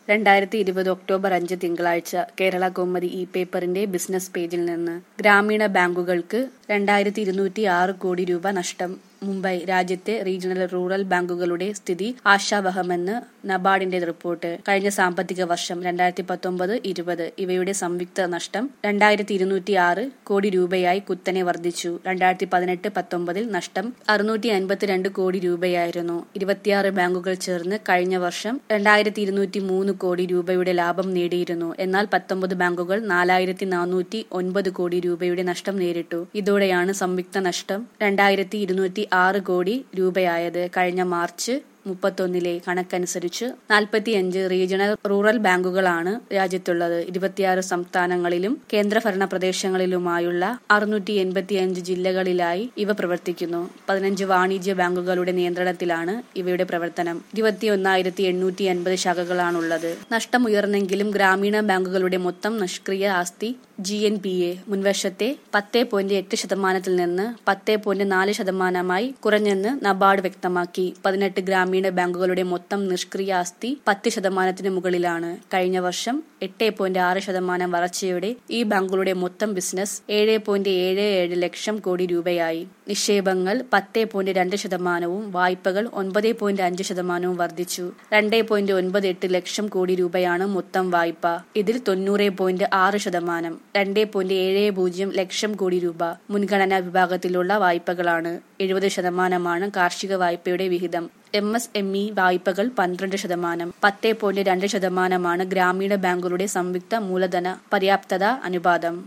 രണ്ടായിരത്തി ഇരുപത് ഒക്ടോബർ അഞ്ച് തിങ്കളാഴ്ച കേരള കൗമുദി ഇ പേപ്പറിന്റെ ബിസിനസ് പേജിൽ നിന്ന് ഗ്രാമീണ ബാങ്കുകൾക്ക് രണ്ടായിരത്തി ഇരുന്നൂറ്റി ആറ് കോടി രൂപ നഷ്ടം മുംബൈ രാജ്യത്തെ റീജിയണൽ റൂറൽ ബാങ്കുകളുടെ സ്ഥിതി ആശാവഹമെന്ന് നബാർഡിന്റെ റിപ്പോർട്ട് കഴിഞ്ഞ സാമ്പത്തിക വർഷം രണ്ടായിരത്തി പത്തൊമ്പത് ഇരുപത് ഇവയുടെ സംയുക്ത നഷ്ടം രണ്ടായിരത്തി ഇരുന്നൂറ്റി ആറ് കോടി രൂപയായി കുത്തനെ വർദ്ധിച്ചു രണ്ടായിരത്തി പതിനെട്ട് പത്തൊമ്പതിൽ നഷ്ടം അറുന്നൂറ്റി അൻപത്തിരണ്ട് കോടി രൂപയായിരുന്നു ഇരുപത്തിയാറ് ബാങ്കുകൾ ചേർന്ന് കഴിഞ്ഞ വർഷം രണ്ടായിരത്തി ഇരുന്നൂറ്റി മൂന്ന് കോടി രൂപയുടെ ലാഭം നേടിയിരുന്നു എന്നാൽ പത്തൊമ്പത് ബാങ്കുകൾ നാലായിരത്തി നാനൂറ്റി ഒൻപത് കോടി രൂപയുടെ നഷ്ടം നേരിട്ടു ഇതോടെയാണ് സംയുക്ത നഷ്ടം രണ്ടായിരത്തി ഇരുന്നൂറ്റി ആറ് കോടി രൂപയായത് കഴിഞ്ഞ മാർച്ച് മുപ്പത്തൊന്നിലെ കണക്കനുസരിച്ച് നാൽപ്പത്തിയഞ്ച് റീജിയണൽ റൂറൽ ബാങ്കുകളാണ് രാജ്യത്തുള്ളത് ഇരുപത്തിയാറ് സംസ്ഥാനങ്ങളിലും കേന്ദ്രഭരണ പ്രദേശങ്ങളിലുമായുള്ള അറുന്നൂറ്റി എൺപത്തിയഞ്ച് ജില്ലകളിലായി ഇവ പ്രവർത്തിക്കുന്നു പതിനഞ്ച് വാണിജ്യ ബാങ്കുകളുടെ നിയന്ത്രണത്തിലാണ് ഇവയുടെ പ്രവർത്തനം ഇരുപത്തിയൊന്നായിരത്തി എണ്ണൂറ്റി അൻപത് ശാഖകളാണുള്ളത് നഷ്ടമുയർന്നെങ്കിലും ഗ്രാമീണ ബാങ്കുകളുടെ മൊത്തം നിഷ്ക്രിയ ആസ്തി ജി എൻ പി എ മുൻവർഷത്തെ പത്ത് പോയിന്റ് എട്ട് ശതമാനത്തിൽ നിന്ന് പത്ത് പോയിന്റ് നാല് ശതമാനമായി കുറഞ്ഞെന്ന് നബാർഡ് വ്യക്തമാക്കി പതിനെട്ട് ഗ്രാമീണ ബാങ്കുകളുടെ മൊത്തം നിഷ്ക്രിയ ആസ്തി പത്ത് ശതമാനത്തിന് മുകളിലാണ് കഴിഞ്ഞ വർഷം എട്ട് പോയിന്റ് ആറ് ശതമാനം വളർച്ചയോടെ ഈ ബാങ്കുകളുടെ മൊത്തം ബിസിനസ് ഏഴ് പോയിന്റ് ഏഴ് ഏഴ് ലക്ഷം കോടി രൂപയായി നിക്ഷേപങ്ങൾ പത്ത് പോയിന്റ് രണ്ട് ശതമാനവും വായ്പകൾ ഒൻപത് പോയിന്റ് അഞ്ച് ശതമാനവും വർദ്ധിച്ചു രണ്ട് പോയിന്റ് ഒൻപത് എട്ട് ലക്ഷം കോടി രൂപയാണ് മൊത്തം വായ്പ ഇതിൽ തൊണ്ണൂറ് പോയിന്റ് ആറ് ശതമാനം രണ്ട് പോയിന്റ് ഏഴ് പൂജ്യം ലക്ഷം കോടി രൂപ മുൻഗണനാ വിഭാഗത്തിലുള്ള വായ്പകളാണ് എഴുപത് ശതമാനമാണ് കാർഷിക വായ്പയുടെ വിഹിതം എം എസ് എം ഇ വായ്പകൾ പന്ത്രണ്ട് ശതമാനം പത്ത് പോയിന്റ് രണ്ട് ശതമാനമാണ് ഗ്രാമീണ ബാങ്കുകളുടെ സംയുക്ത മൂലധന പര്യാപ്തത അനുപാതം